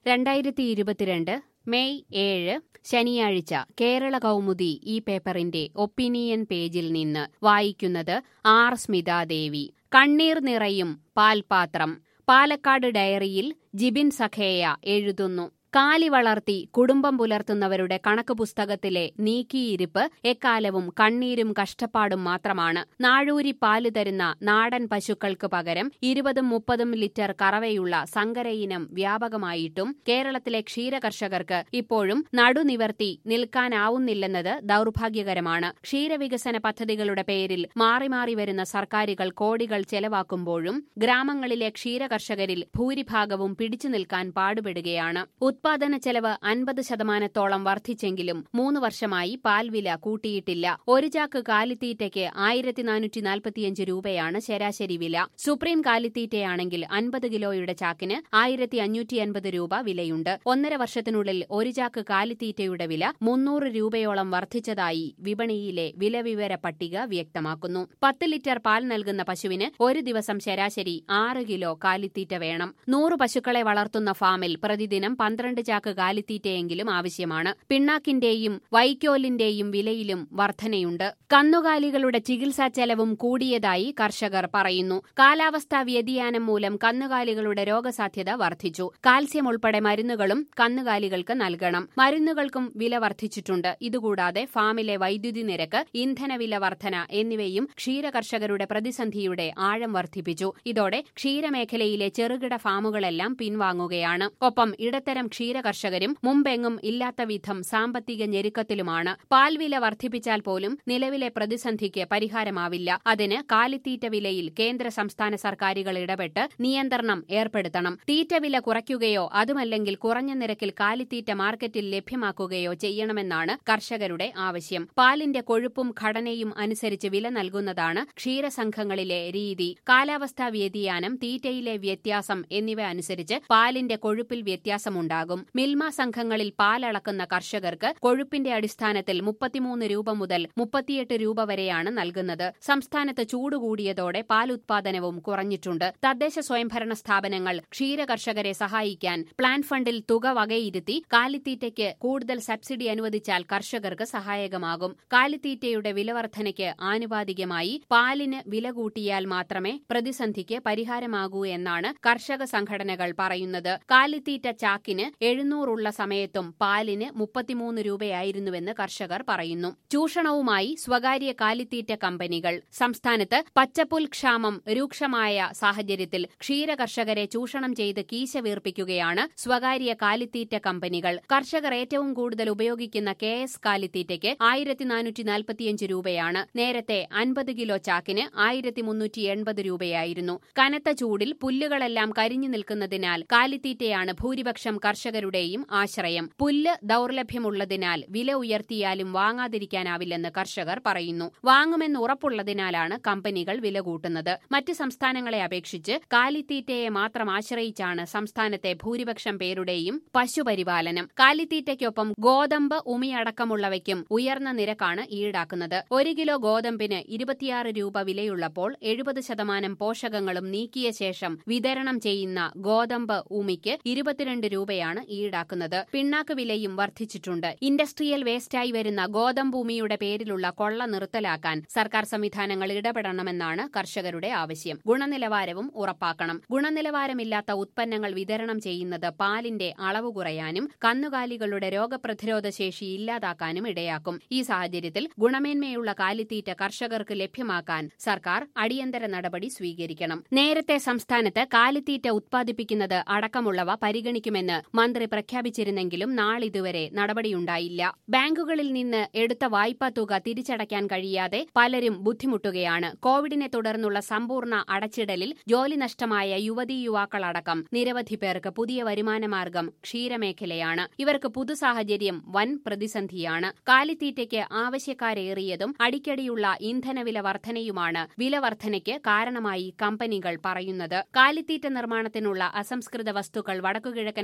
രണ്ടായിരത്തി ഇരുപത്തിരണ്ട് മെയ് ഏഴ് ശനിയാഴ്ച കേരള കൗമുദി ഈ പേപ്പറിന്റെ ഒപ്പീനിയൻ പേജിൽ നിന്ന് വായിക്കുന്നത് ആർ സ്മിതാദേവി കണ്ണീർ നിറയും പാൽപാത്രം പാലക്കാട് ഡയറിയിൽ ജിബിൻ സഖേയ എഴുതുന്നു കാലി വളർത്തി കുടുംബം പുലർത്തുന്നവരുടെ കണക്ക് പുസ്തകത്തിലെ നീക്കിയിരിപ്പ് എക്കാലവും കണ്ണീരും കഷ്ടപ്പാടും മാത്രമാണ് നാഴൂരി പാല് തരുന്ന നാടൻ പശുക്കൾക്ക് പകരം ഇരുപതും മുപ്പതും ലിറ്റർ കറവയുള്ള സങ്കരയിനം വ്യാപകമായിട്ടും കേരളത്തിലെ ക്ഷീരകർഷകർക്ക് ഇപ്പോഴും നടുനിവർത്തി നിൽക്കാനാവുന്നില്ലെന്നത് ദൗർഭാഗ്യകരമാണ് ക്ഷീരവികസന പദ്ധതികളുടെ പേരിൽ മാറി മാറി വരുന്ന സർക്കാരുകൾ കോടികൾ ചെലവാക്കുമ്പോഴും ഗ്രാമങ്ങളിലെ ക്ഷീരകർഷകരിൽ ഭൂരിഭാഗവും പിടിച്ചു നിൽക്കാൻ പാടുപെടുകയാണ് ഉത്പാദന ചെലവ് അൻപത് ശതമാനത്തോളം വർദ്ധിച്ചെങ്കിലും മൂന്ന് വർഷമായി പാൽവില കൂട്ടിയിട്ടില്ല ഒരു ചാക്ക് കാലിത്തീറ്റയ്ക്ക് ആയിരത്തി നാനൂറ്റി നാൽപ്പത്തിയഞ്ച് രൂപയാണ് ശരാശരി വില സുപ്രീം കാലിത്തീറ്റയാണെങ്കിൽ അൻപത് കിലോയുടെ ചാക്കിന് ആയിരത്തി അഞ്ഞൂറ്റി അൻപത് രൂപ വിലയുണ്ട് ഒന്നര വർഷത്തിനുള്ളിൽ ഒരു ചാക്ക് കാലിത്തീറ്റയുടെ വില മുന്നൂറ് രൂപയോളം വർദ്ധിച്ചതായി വിപണിയിലെ വിലവിവര പട്ടിക വ്യക്തമാക്കുന്നു പത്ത് ലിറ്റർ പാൽ നൽകുന്ന പശുവിന് ഒരു ദിവസം ശരാശരി ആറ് കിലോ കാലിത്തീറ്റ വേണം നൂറ് പശുക്കളെ വളർത്തുന്ന ഫാമിൽ പ്രതിദിനം പന്ത്രണ്ട് ചാക്ക് കാലിത്തീറ്റയെങ്കിലും ആവശ്യമാണ് പിണ്ണാക്കിന്റെയും വൈക്കോലിന്റെയും വിലയിലും വർധനയുണ്ട് കന്നുകാലികളുടെ ചികിത്സാ ചെലവും കൂടിയതായി കർഷകർ പറയുന്നു കാലാവസ്ഥാ വ്യതിയാനം മൂലം കന്നുകാലികളുടെ രോഗസാധ്യത വർദ്ധിച്ചു കാൽസ്യം ഉൾപ്പെടെ മരുന്നുകളും കന്നുകാലികൾക്ക് നൽകണം മരുന്നുകൾക്കും വില വർദ്ധിച്ചിട്ടുണ്ട് ഇതുകൂടാതെ ഫാമിലെ വൈദ്യുതി നിരക്ക് ഇന്ധനവില വർധന എന്നിവയും ക്ഷീരകർഷകരുടെ പ്രതിസന്ധിയുടെ ആഴം വർദ്ധിപ്പിച്ചു ഇതോടെ ക്ഷീരമേഖലയിലെ ചെറുകിട ഫാമുകളെല്ലാം പിൻവാങ്ങുകയാണ് ഒപ്പം ഇടത്തരം ക്ഷീരകർഷകരും മുമ്പെങ്ങും ഇല്ലാത്ത വിധം സാമ്പത്തിക ഞെരുക്കത്തിലുമാണ് പാൽവില വർദ്ധിപ്പിച്ചാൽ പോലും നിലവിലെ പ്രതിസന്ധിക്ക് പരിഹാരമാവില്ല അതിന് കാലിത്തീറ്റ വിലയിൽ കേന്ദ്ര സംസ്ഥാന സർക്കാരുകൾ ഇടപെട്ട് നിയന്ത്രണം ഏർപ്പെടുത്തണം തീറ്റ വില കുറയ്ക്കുകയോ അതുമല്ലെങ്കിൽ കുറഞ്ഞ നിരക്കിൽ കാലിത്തീറ്റ മാർക്കറ്റിൽ ലഭ്യമാക്കുകയോ ചെയ്യണമെന്നാണ് കർഷകരുടെ ആവശ്യം പാലിന്റെ കൊഴുപ്പും ഘടനയും അനുസരിച്ച് വില നൽകുന്നതാണ് ക്ഷീരസംഘങ്ങളിലെ രീതി കാലാവസ്ഥാ വ്യതിയാനം തീറ്റയിലെ വ്യത്യാസം എന്നിവ അനുസരിച്ച് പാലിന്റെ കൊഴുപ്പിൽ വ്യത്യാസമുണ്ടാകും മിൽമ സംഘങ്ങളിൽ പാലളക്കുന്ന കർഷകർക്ക് കൊഴുപ്പിന്റെ അടിസ്ഥാനത്തിൽ മുപ്പത്തിമൂന്ന് രൂപ മുതൽ മുപ്പത്തിയെട്ട് രൂപ വരെയാണ് നൽകുന്നത് സംസ്ഥാനത്ത് ചൂട് കൂടിയതോടെ പാൽ ഉത്പാദനവും കുറഞ്ഞിട്ടുണ്ട് തദ്ദേശ സ്വയംഭരണ സ്ഥാപനങ്ങൾ ക്ഷീരകർഷകരെ സഹായിക്കാൻ പ്ലാൻ ഫണ്ടിൽ തുക വകയിരുത്തി കാലിത്തീറ്റയ്ക്ക് കൂടുതൽ സബ്സിഡി അനുവദിച്ചാൽ കർഷകർക്ക് സഹായകമാകും കാലിത്തീറ്റയുടെ വിലവർധനയ്ക്ക് ആനുപാതികമായി പാലിന് വില കൂട്ടിയാൽ മാത്രമേ പ്രതിസന്ധിക്ക് പരിഹാരമാകൂ എന്നാണ് കർഷക സംഘടനകൾ പറയുന്നത് കാലിത്തീറ്റ ചാക്കിന് എഴുന്നൂറുള്ള സമയത്തും പാലിന് മുപ്പത്തിമൂന്ന് രൂപയായിരുന്നുവെന്ന് കർഷകർ പറയുന്നു ചൂഷണവുമായി സ്വകാര്യ കാലിത്തീറ്റ കമ്പനികൾ സംസ്ഥാനത്ത് പച്ചപ്പുൽ ക്ഷാമം രൂക്ഷമായ സാഹചര്യത്തിൽ ക്ഷീരകർഷകരെ ചൂഷണം ചെയ്ത് കീശ വീർപ്പിക്കുകയാണ് സ്വകാര്യ കാലിത്തീറ്റ കമ്പനികൾ കർഷകർ ഏറ്റവും കൂടുതൽ ഉപയോഗിക്കുന്ന കെ എസ് കാലിത്തീറ്റയ്ക്ക് ആയിരത്തി നാനൂറ്റി നാൽപ്പത്തിയഞ്ച് രൂപയാണ് നേരത്തെ അൻപത് കിലോ ചാക്കിന് ആയിരത്തി മുന്നൂറ്റി എൺപത് രൂപയായിരുന്നു കനത്ത ചൂടിൽ പുല്ലുകളെല്ലാം കരിഞ്ഞു നിൽക്കുന്നതിനാൽ കാലിത്തീറ്റയാണ് ഭൂരിപക്ഷം കർഷകരുടെയും ആശ്രയം പുല്ല് ദൌർലഭ്യമുള്ളതിനാൽ വില ഉയർത്തിയാലും വാങ്ങാതിരിക്കാനാവില്ലെന്ന് കർഷകർ പറയുന്നു വാങ്ങുമെന്ന് ഉറപ്പുള്ളതിനാലാണ് കമ്പനികൾ വില കൂട്ടുന്നത് മറ്റ് സംസ്ഥാനങ്ങളെ അപേക്ഷിച്ച് കാലിത്തീറ്റയെ മാത്രം ആശ്രയിച്ചാണ് സംസ്ഥാനത്തെ ഭൂരിപക്ഷം പേരുടെയും പശുപരിപാലനം കാലിത്തീറ്റയ്ക്കൊപ്പം ഗോതമ്പ് ഉമിയടക്കമുള്ളവയ്ക്കും ഉയർന്ന നിരക്കാണ് ഈടാക്കുന്നത് ഒരു കിലോ ഗോതമ്പിന് ഇരുപത്തിയാറ് രൂപ വിലയുള്ളപ്പോൾ എഴുപത് ശതമാനം പോഷകങ്ങളും നീക്കിയ ശേഷം വിതരണം ചെയ്യുന്ന ഗോതമ്പ് ഉമിക്ക് ഇരുപത്തിരണ്ട് രൂപയാണ് ഈടാക്കുന്നത് പിണ്ണാക്ക് വിലയും വർദ്ധിച്ചിട്ടുണ്ട് ഇൻഡസ്ട്രിയൽ വേസ്റ്റായി വരുന്ന ഗോതമ്പ് ഉമിയുടെ പേരിലുള്ള കൊള്ള നിർത്തലാക്കാൻ സർക്കാർ സംവിധാനങ്ങൾ ഇടപെടണമെന്നാണ് കർഷകരുടെ ആവശ്യം ഗുണനിലവാരവും ഉറപ്പാക്കണം ഗുണനിലവാരമില്ലാത്ത ഉത്പന്നങ്ങൾ വിതരണം ചെയ്യുന്നത് പാലിന്റെ അളവ് കുറയാനും കന്നുകാലികളുടെ രോഗപ്രതിരോധ ശേഷി ഇല്ലാതാക്കാനും ഇടയാക്കും ഈ സാഹചര്യത്തിൽ ഗുണമേന്മയുള്ള കാലിത്തീറ്റ കർഷകർക്ക് ലഭ്യമാക്കാൻ സർക്കാർ അടിയന്തര നടപടി സ്വീകരിക്കണം നേരത്തെ സംസ്ഥാനത്ത് കാലിത്തീറ്റ ഉത്പാദിപ്പിക്കുന്നത് അടക്കമുള്ളവ പരിഗണിക്കുമെന്ന് മന്ത്രി പ്രഖ്യാപിച്ചിരുന്നെങ്കിലും നാളിതുവരെ നടപടിയുണ്ടായില്ല ബാങ്കുകളിൽ നിന്ന് എടുത്ത വായ്പാ തുക തിരിച്ചടയ്ക്കാൻ കഴിയാതെ പലരും ബുദ്ധിമുട്ടുകയാണ് കോവിഡിനെ തുടർന്നുള്ള സമ്പൂർണ്ണ അടച്ചിടലിൽ ജോലി നഷ്ടമായ യുവതീ യുവാക്കളടക്കം നിരവധി പേർക്ക് പുതിയ വരുമാനമാർഗം ക്ഷീരമേഖലയാണ് ഇവർക്ക് പുതുസാഹചര്യം വൻ പ്രതിസന്ധിയാണ് കാലിത്തീറ്റയ്ക്ക് ആവശ്യക്കാരേറിയതും അടിക്കടിയുള്ള ഇന്ധനവില വർധനയുമാണ് വില വർധനയ്ക്ക് കാരണമായി കമ്പനികൾ പറയുന്നത് കാലിത്തീറ്റ നിർമ്മാണത്തിനുള്ള അസംസ്കൃത വസ്തുക്കൾ വടക്കുകിഴക്കൻ സംസ്ഥാന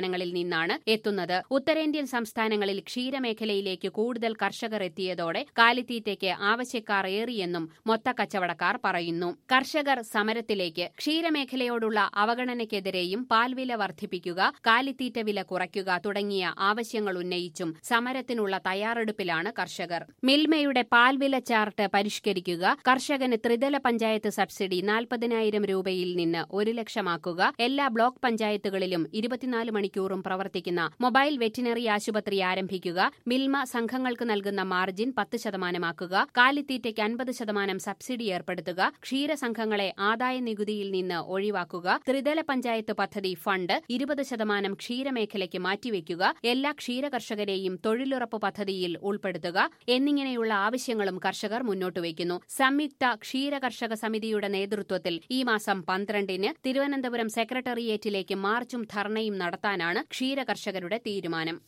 സംസ്ഥാനങ്ങളിൽ നിന്നാണ് എത്തുന്നത് ഉത്തരേന്ത്യൻ സംസ്ഥാനങ്ങളിൽ ക്ഷീരമേഖലയിലേക്ക് കൂടുതൽ കർഷകർ എത്തിയതോടെ കാലിത്തീറ്റയ്ക്ക് ആവശ്യക്കാർ ഏറിയെന്നും മൊത്തക്കച്ചവടക്കാർ പറയുന്നു കർഷകർ സമരത്തിലേക്ക് ക്ഷീരമേഖലയോടുള്ള അവഗണനയ്ക്കെതിരെയും പാൽവില വർദ്ധിപ്പിക്കുക കാലിത്തീറ്റ വില കുറയ്ക്കുക തുടങ്ങിയ ആവശ്യങ്ങൾ ഉന്നയിച്ചും സമരത്തിനുള്ള തയ്യാറെടുപ്പിലാണ് കർഷകർ മിൽമയുടെ പാൽവില ചാർട്ട് പരിഷ്കരിക്കുക കർഷകന് ത്രിതല പഞ്ചായത്ത് സബ്സിഡി നാൽപ്പതിനായിരം രൂപയിൽ നിന്ന് ഒരു ലക്ഷമാക്കുക എല്ലാ ബ്ലോക്ക് പഞ്ചായത്തുകളിലും ഇരുപത്തിനാല് മണിക്കൂറും പ്രവർത്തിക്കുന്ന മൊബൈൽ വെറ്റിനറി ആശുപത്രി ആരംഭിക്കുക മിൽമ സംഘങ്ങൾക്ക് നൽകുന്ന മാർജിൻ പത്ത് ശതമാനമാക്കുക കാലിത്തീറ്റയ്ക്ക് അൻപത് ശതമാനം സബ്സിഡി ഏർപ്പെടുത്തുക ക്ഷീരസംഘങ്ങളെ ആദായ നികുതിയിൽ നിന്ന് ഒഴിവാക്കുക ത്രിതല പഞ്ചായത്ത് പദ്ധതി ഫണ്ട് ഇരുപത് ശതമാനം ക്ഷീരമേഖലയ്ക്ക് മാറ്റിവെക്കുക എല്ലാ ക്ഷീരകർഷകരെയും തൊഴിലുറപ്പ് പദ്ധതിയിൽ ഉൾപ്പെടുത്തുക എന്നിങ്ങനെയുള്ള ആവശ്യങ്ങളും കർഷകർ മുന്നോട്ടുവയ്ക്കുന്നു സംയുക്ത ക്ഷീരകർഷക സമിതിയുടെ നേതൃത്വത്തിൽ ഈ മാസം പന്ത്രണ്ടിന് തിരുവനന്തപുരം സെക്രട്ടേറിയറ്റിലേക്ക് മാർച്ചും ധർണയും നടത്താനാണ് ക്ഷീരകർഷകരുടെ തീരുമാനം